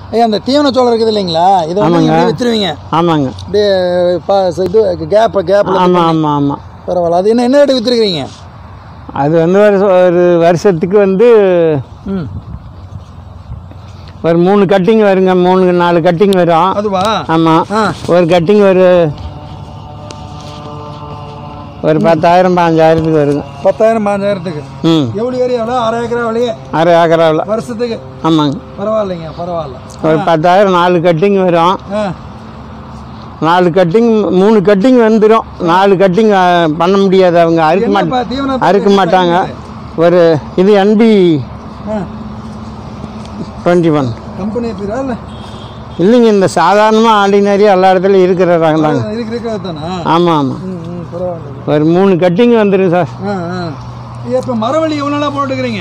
ஐயா அந்த தீவன சோளம் இருக்குது இல்லைங்களா இதை வந்து நீங்க அப்படியே வித்துருவீங்க ஆமாங்க அப்படியே பா இது கேப் கேப்பில் ஆமாம் ஆமாம் ஆமாம் பரவாயில்ல அது என்ன என்ன ரேட்டு வித்துருக்கீங்க அது வந்து ஒரு ஒரு வருஷத்துக்கு வந்து ம் ஒரு மூணு கட்டிங் வருங்க மூணு நாலு கட்டிங் வரும் அதுவா ஆமாம் ஆ ஒரு கட்டிங் ஒரு ஒரு பத்தாயிரம் பாஞ்சாயிரத்துக்கு வருங்க பத்தாயிரம் பாஞ்சாயிரத்துக்கு ம் எவ்வளோ ஏரியா எவ்வளோ அரை ஏக்கரா வழியே அரை ஏக்கராவில் வருஷத்துக்கு ஆமாங்க பரவாயில்லைங்க பரவாயில்ல ஒரு பத்தாயிரம் நாலு கட்டிங் வரும் ஆ நாலு கட்டிங் மூணு கட்டிங் வந்துடும் நாலு கட்டிங் பண்ண முடியாது அவங்க அறுக்க மாட்டாங்க என்னப்பா தீவனம் அறுக்க மாட்டாங்க ஒரு இது என்பி ஆ டுவெண்ட்டி ஒன் கம்பெனி பேரா இல்லை இல்லைங்க இந்த சாதாரணமாக ஆர்டினரி எல்லா இடத்துலையும் இருக்கிற ரகம் தாங்க இருக்கு இருக்கிறது தானா ஆமாம் ஆமாம் ம் ம் பரவாயில்ல ஒரு மூணு கட்டிங் வந்துடும் சார் ஆ ஆ இப்போ மரவள்ளி எவ்வளோ நாளாக போட்டுக்கிறீங்க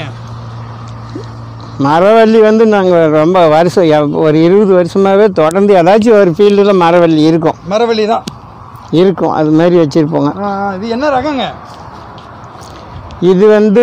மரவள்ளி வந்து நாங்கள் ரொம்ப வருஷம் எவ்- ஒரு இருபது வருஷமாகவே தொடர்ந்து ஏதாச்சும் ஒரு ஃபீல்டில் மரவள்ளி இருக்கும் மரவள்ளி தான் இருக்கும் அது மாதிரி வச்சுருப்போங்க ஆ ஆ, இது என்ன ரகங்க இது வந்து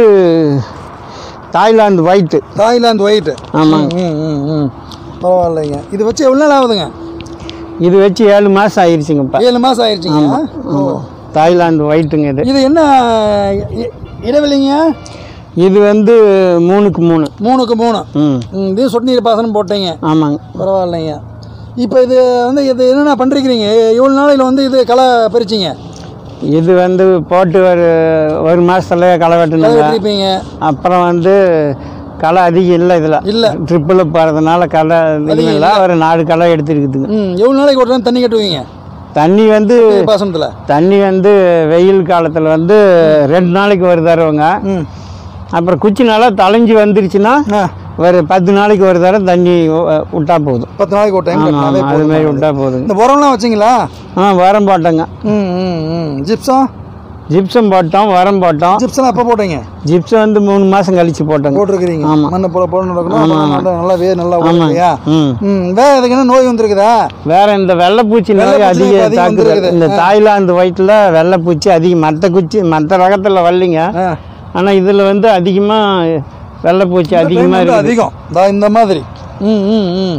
தாய்லாந்து ஒயிட்டு தாய்லாந்து ஒயிட்டு ஆமாங்க ம் ம் ம் பரவாயில்லைங்க இது வச்சு எவ்வளோ நாள் ஆகுதுங்க இது வச்சு ஏழு மாதம் ஆயிடுச்சுங்க இப்போ ஏழு மாதம் ஆயிடுச்சுங்க ஓ தாய்லாந்து ஒயிட்டுங்க இது இது என்ன இ- இடைவெளிங்க இது வந்து மூணுக்கு மூணு மூணுக்கு மூணு ம் ம், இது சொட்டு நீர் பாசனம் போட்டீங்க ஆமாங்க பரவாயில்லைங்க இப்போ இது வந்து இது என்னென்ன பண்ணிருக்கிறீங்க எவ்வளோ நாளையில் வந்து இது களை பறிச்சிங்க இது வந்து போட்டு ஒரு ஒரு மாதத்துல களை களை வெட்டினாங்க வெட்டிருப்பீங்க அப்புறம் வந்து களை அதிகம் இல்லை இதில் இல்லை ட்ரிப்பில் போகிறதுனால களை அதிகம் இல்லை ஒரு நாலு களை எடுத்துருக்குதுங்க ம் எவ்வளோ நாளைக்கு ஒரு time தண்ணி கட்டுவீங்க தண்ணி வந்து பாசனத்தில் தண்ணி வந்து வெயில் காலத்தில் வந்து ரெண்டு நாளைக்கு ஒரு தடவைங்க ம் அப்புறம் குச்சி நல்லா தளைஞ்சு வந்துருச்சுன்னா ஆ ஒரு பத்து நாளைக்கு ஒரு தடவை தண்ணி உ- விட்டா போதும் பத்து நாளைக்கு ஒரு டைம் ஆமாம் கட்டினாவே ஆமாம் அது போதும் மாதிரி விட்டா போதுங்க இந்த உரம்லாம் வச்சிங்களா ஆ உரம் போட்டோங்க ம் ம் ம் ஜிப்ஸம் ஜிப்சம் போட்டோம் உரம் போட்டோம் ஜிப்ஸ்லாம் எப்போ போட்டீங்க ஜிப்சம் வந்து மூணு மாதம் கழிச்சு போட்டோங்க போட்டிருக்கிறீங்க ஆமா. மண்ணை போல போல நடக்கணும் அப்புறம் நல்லா நல்லா வேர் நல்லா இல்லையா ம் ம் வேற எதுக்கு என்ன நோய் வந்திருக்குதா வேற இந்த வெள்ளைப்பூச்சி நோய் வெள்ளைப்பூச்சி அதிக இப்ப அதிகம் தாக்குதல் வந்திருக்குது. இந்த தாய்லாந்து வயிற்றில் வெள்ளைப்பூச்சி அதிகம் மற்ற குச்சி மற்ற ரகத்தில் வரலைங்க ஆ ஆனால் இதில் வந்து அதிகமாக வெள்ளைப்பூச்சி time அதிகமாக வந்து இருக்குது அதிகம் தா இந்த மாதிரி ம் ம் ம்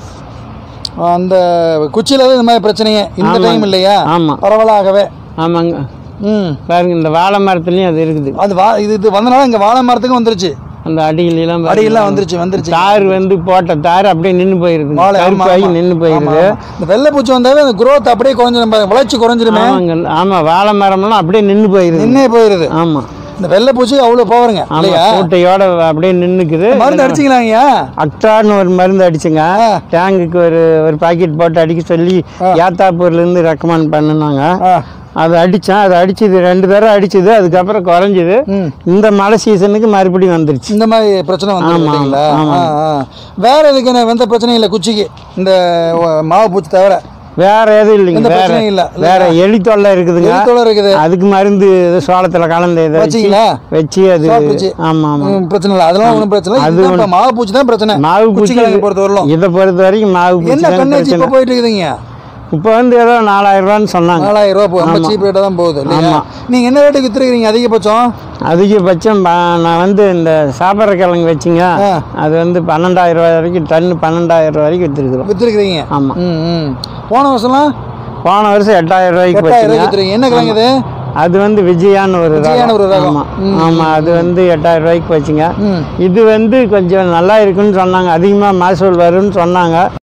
அந்த குச்சியில தான் இந்த மாதிரி பிரச்சனைங்க இந்த ஆமாங்க. டைம் இல்லையா ஆமாம் பரவலாகவே ஆமாங்க ம் பாருங்க இந்த வாழை மரத்துலேயும் அது இருக்குது அது வா இது இது வந்தனால இங்கே வாழை மரத்துக்கும் வந்துருச்சு அந்த அடியிலாம் பாருங்க. அடியெல்லாம் வந்துருச்சு வந்துருச்சு தார் வந்து போட்ட தார் அப்படியே நின்று போயிருது வாழை ஆமா, கருப்பாகி ஆமா. நின்று ஆமா, போயிருது ஆமா. இந்த வெள்ளைப்பூச்சி வந்தாவே அந்த growth அப்படியே கொஞ்சம் நம்ம வளர்ச்சி குறைஞ்சிருமே ஆமாங்க ஆமாம் வாழை மரம்லாம் அப்படியே நின்று போயிருது நின்னே போயிருது ஆமாம் இந்த வெள்ளைப்பூச்சி அவ்வளோ பவருங்க ஆமாம் இல்லையா கூட்டையோட அப்படியே நின்றுக்குது மருந்து அடிச்சிங்களாங்க அக்டார்னு ஒரு மருந்து அடிச்சுங்க ஆ. டேங்குக்கு ஒரு ஒரு பாக்கெட் போட்டு அடிக்க சொல்லி யாத்தாப்பூர்லேருந்து ரெக்கமெண்ட் பண்ணினாங்க ஆ அதை அடித்தேன் அதை அடிச்சது ரெண்டு தடவை அடிச்சது அதுக்கப்புறம் குறைஞ்சிது ம் இந்த மழை சீசனுக்கு மறுபடியும் வந்துருச்சு இந்த மாதிரி பிரச்சனை வந்து ஆமா, இல்லைங்களா ஆமா. ஆ, ஆ. வேற எதுக்கு என்ன எந்த பிரச்சனையும் இல்லை குச்சிக்கு இந்த ஒ- மாவு பூச்சி தவிர வேற எதுவும் இல்லைங்க எந்த வேற பிரச்சனையும் இல்லை வேற எலி தொல்லை இருக்குதுங்க எரித்தோட இருக்குது அதுக்கு மருந்து இது சோளத்தில் கலந்து இதை வச்சு வச்சிங்களா வச்சு அது சோளப்பூச்சி. ஆமாம் ஆமாம் ம், பிரச்சனை இல்லை அதெல்லாம் ஒன்றும் பிரச்சனை இல்லை அது இதுதான் இப்ப மாவு பூச்சி தான் பிரச்சனை மாவு பூச்சி குச்சிக்கிழங்கு பொறுத்த வரலாம் இதை பொறுத்த வரைக்கும் மாவு பூச்சி என்ன தான் கண்ணாச்சி பிரச்சனை இப்போ போயிட்டு இருக்குதுங்க இப்போ வந்து ஏதோ நாலாயிரம் ரூபான்னு சொன்னாங்க நாலாயிரம் ரூபா போகுது ரொம்ப சீப் ரேட்டாக தான் போகுது இல்லையா ஆமா. நீங்கள் என்ன ரேட்டுக்கு வித்துருக்கீங்க அதிகபட்சம் அதிகபட்சம் ப- நான் வந்து இந்த சாப்பிட்ற கிழங்கு வச்சுங்க ஆ. அது வந்து பன்னெண்டாயிரம் ரூபாய் வரைக்கும் டன்னு பன்னெண்டாயிரம் ரூபாய் வரைக்கும் விற்றுருக்குறோம் வித்துருக்கிறீங்க ஆமாம் ம் ம் போன வருஷம்லாம் போன வருஷம் எட்டாயிரம் ரூபாய்க்கு எட்டாயிரம் ரூபாய்க்கு வச்சுங்க வித்துருக்கீங்க என்ன கிழங்கு இது அது வந்து விஜயான்னு ஒரு விஜயான்னு ஒரு ரகம். ஆமாம் ஆமாம் அது வந்து எட்டாயிரம் ரூபாய்க்கு வச்சுங்க ம் இது வந்து கொஞ்சம் நல்லா இருக்குன்னு சொன்னாங்க அதிகமாக மகசூல் வரும்னு சொன்னாங்க